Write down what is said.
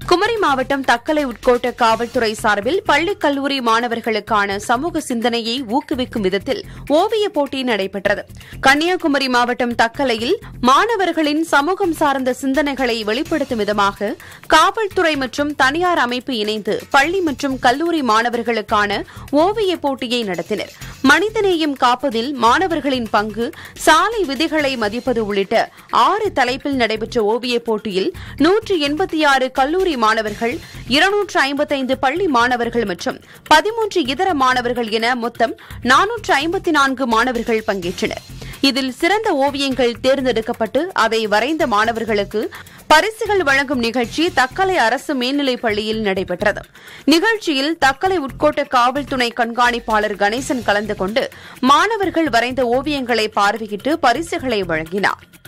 குமரி மாவட்டம் தக்கலை உட்கோட்ட காவல்துறை சார்பில் பள்ளி கல்லூரி மாணவர்களுக்கான சமூக சிந்தனையை ஊக்குவிக்கும் விதத்தில் ஓவியப் போட்டி நடைபெற்றது கன்னியாகுமரி மாவட்டம் தக்கலையில் மாணவர்களின் சமூகம் சார்ந்த சிந்தனைகளை வெளிப்படுத்தும் விதமாக காவல்துறை மற்றும் தனியார் அமைப்பு இணைந்து பள்ளி மற்றும் கல்லூரி மாணவர்களுக்கான ஓவியப் போட்டியை நடத்தினர் மனிதநேயம் காப்பதில் மாணவர்களின் பங்கு சாலை விதிகளை மதிப்பது உள்ளிட்ட ஆறு தலைப்பில் நடைபெற்ற ஓவியப் போட்டியில் நூற்று எண்பத்தி ஆறு கல்லூரி மாணவர்கள் இருநூற்று ஐம்பத்தைந்து பள்ளி மாணவர்கள் மற்றும் பதிமூன்று இதர மாணவர்கள் என மொத்தம் நானூற்று ஐம்பத்தி நான்கு மாணவர்கள் பங்கேற்றனர் இதில் சிறந்த ஓவியங்கள் தேர்ந்தெடுக்கப்பட்டு அதை வரைந்த மாணவர்களுக்கு பரிசுகள் வழங்கும் நிகழ்ச்சி தக்கலை அரசு மேல்நிலைப் பள்ளியில் நடைபெற்றது நிகழ்ச்சியில் தக்கலை உட்கோட்ட காவல் துணை கண்காணிப்பாளர் கணேசன் கலந்து கொண்டு மாணவர்கள் வரைந்த ஓவியங்களை பார்வையிட்டு பரிசுகளை வழங்கினார்